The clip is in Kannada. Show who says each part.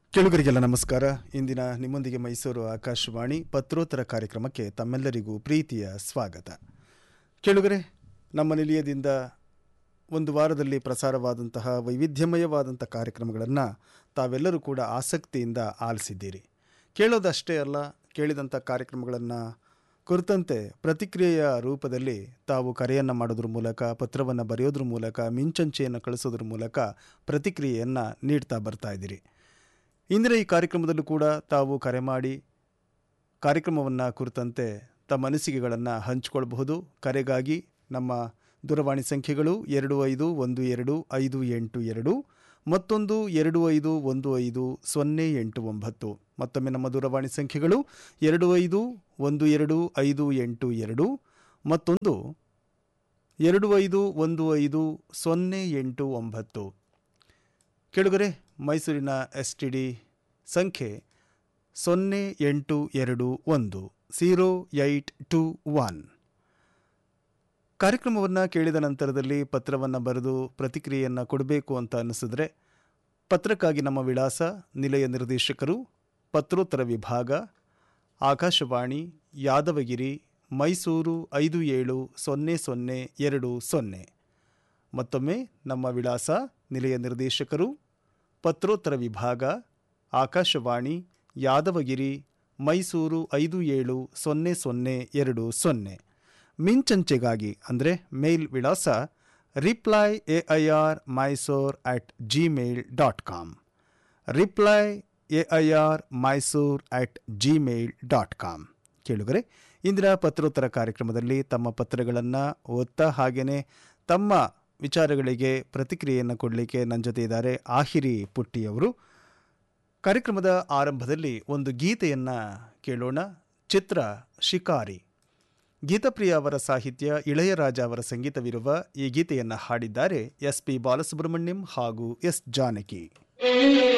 Speaker 1: ಕೆಳುಗರಿಗೆಲ್ಲ ನಮಸ್ಕಾರ ಇಂದಿನ ನಿಮ್ಮೊಂದಿಗೆ ಮೈಸೂರು ಆಕಾಶವಾಣಿ ಪತ್ರೋತ್ತರ ಕಾರ್ಯಕ್ರಮಕ್ಕೆ ತಮ್ಮೆಲ್ಲರಿಗೂ ಪ್ರೀತಿಯ ಸ್ವಾಗತ ಕೆಳುಗರೆ ನಮ್ಮ ನಿಲಯದಿಂದ ಒಂದು ವಾರದಲ್ಲಿ ಪ್ರಸಾರವಾದಂತಹ ವೈವಿಧ್ಯಮಯವಾದಂಥ ಕಾರ್ಯಕ್ರಮಗಳನ್ನು ತಾವೆಲ್ಲರೂ ಕೂಡ ಆಸಕ್ತಿಯಿಂದ ಆಲಿಸಿದ್ದೀರಿ ಕೇಳೋದಷ್ಟೇ ಅಲ್ಲ ಕೇಳಿದಂಥ ಕಾರ್ಯಕ್ರಮಗಳನ್ನು ಕುರಿತಂತೆ ಪ್ರತಿಕ್ರಿಯೆಯ ರೂಪದಲ್ಲಿ ತಾವು ಕರೆಯನ್ನು ಮಾಡೋದ್ರ ಮೂಲಕ ಪತ್ರವನ್ನು ಬರೆಯೋದ್ರ ಮೂಲಕ ಮಿಂಚಂಚೆಯನ್ನು ಕಳಿಸೋದ್ರ ಮೂಲಕ ಪ್ರತಿಕ್ರಿಯೆಯನ್ನು ನೀಡ್ತಾ ಬರ್ತಾ ಇದ್ದೀರಿ ಇಂದಿನ ಈ ಕಾರ್ಯಕ್ರಮದಲ್ಲೂ ಕೂಡ ತಾವು ಕರೆ ಮಾಡಿ ಕಾರ್ಯಕ್ರಮವನ್ನು ಕುರಿತಂತೆ ತಮ್ಮ ಅನಿಸಿಕೆಗಳನ್ನು ಹಂಚಿಕೊಳ್ಬಹುದು ಕರೆಗಾಗಿ ನಮ್ಮ ದೂರವಾಣಿ ಸಂಖ್ಯೆಗಳು ಎರಡು ಐದು ಒಂದು ಎರಡು ಐದು ಎಂಟು ಎರಡು ಮತ್ತೊಂದು ಎರಡು ಐದು ಒಂದು ಐದು ಸೊನ್ನೆ ಎಂಟು ಒಂಬತ್ತು ಮತ್ತೊಮ್ಮೆ ನಮ್ಮ ದೂರವಾಣಿ ಸಂಖ್ಯೆಗಳು ಎರಡು ಐದು ಒಂದು ಎರಡು ಐದು ಎಂಟು ಎರಡು ಮತ್ತೊಂದು ಎರಡು ಐದು ಒಂದು ಐದು ಸೊನ್ನೆ ಎಂಟು ಒಂಬತ್ತು ಕೆಳಗರೆ ಮೈಸೂರಿನ ಎಸ್ ಟಿ ಡಿ ಸಂಖ್ಯೆ ಸೊನ್ನೆ ಎಂಟು ಎರಡು ಒಂದು ಝೀರೋ ಏಯ್ಟ್ ಟು ಒನ್ ಕಾರ್ಯಕ್ರಮವನ್ನು ಕೇಳಿದ ನಂತರದಲ್ಲಿ ಪತ್ರವನ್ನು ಬರೆದು ಪ್ರತಿಕ್ರಿಯೆಯನ್ನು ಕೊಡಬೇಕು ಅಂತ ಅನ್ನಿಸಿದ್ರೆ ಪತ್ರಕ್ಕಾಗಿ ನಮ್ಮ ವಿಳಾಸ ನಿಲಯ ನಿರ್ದೇಶಕರು ಪತ್ರೋತ್ತರ ವಿಭಾಗ ಆಕಾಶವಾಣಿ ಯಾದವಗಿರಿ ಮೈಸೂರು ಐದು ಏಳು ಸೊನ್ನೆ ಸೊನ್ನೆ ಎರಡು ಸೊನ್ನೆ ಮತ್ತೊಮ್ಮೆ ನಮ್ಮ ವಿಳಾಸ ನಿಲಯ ನಿರ್ದೇಶಕರು ಪತ್ರೋತ್ತರ ವಿಭಾಗ ಆಕಾಶವಾಣಿ ಯಾದವಗಿರಿ ಮೈಸೂರು ಐದು ಏಳು ಸೊನ್ನೆ ಸೊನ್ನೆ ಎರಡು ಸೊನ್ನೆ ಮಿಂಚಂಚೆಗಾಗಿ ಅಂದರೆ ಮೇಲ್ ವಿಳಾಸ reply A I R Mysore at Gmail dot com reply A I R Mysore at Gmail dot com ಕೇಳುಗರೆ ಇಂದಿನ ಪತ್ರೋತ್ತರ ಕಾರ್ಯಕ್ರಮದಲ್ಲಿ ತಮ್ಮ ಪತ್ರಗಳನ್ನು ಓದ್ತಾ ಹಾಗೆಯೇ ತಮ್ಮ ವಿಚಾರಗಳಿಗೆ ಪ್ರತಿಕ್ರಿಯೆಯನ್ನು ಕೊಡಲಿಕ್ಕೆ ನನ್ನ ಜೊತೆ ಇದ್ದಾರೆ ಆಹಿರಿ ಪುಟ್ಟಿಯವರು ಕಾರ್ಯಕ್ರಮದ ಆರಂಭದಲ್ಲಿ ಒಂದು ಗೀತೆಯನ್ನು ಕೇಳೋಣ ಚಿತ್ರ ಶಿಕಾರಿ ಗೀತಪ್ರಿಯ ಅವರ ಸಾಹಿತ್ಯ ಇಳೆಯರಾಜ ಅವರ ಸಂಗೀತವಿರುವ ಈ ಗೀತೆಯನ್ನು ಹಾಡಿದ್ದಾರೆ ಎಸ್ ಪಿ ಬಾಲಸುಬ್ರಹ್ಮಣ್ಯಂ ಹಾಗೂ ಎಸ್ ಜಾನಕಿ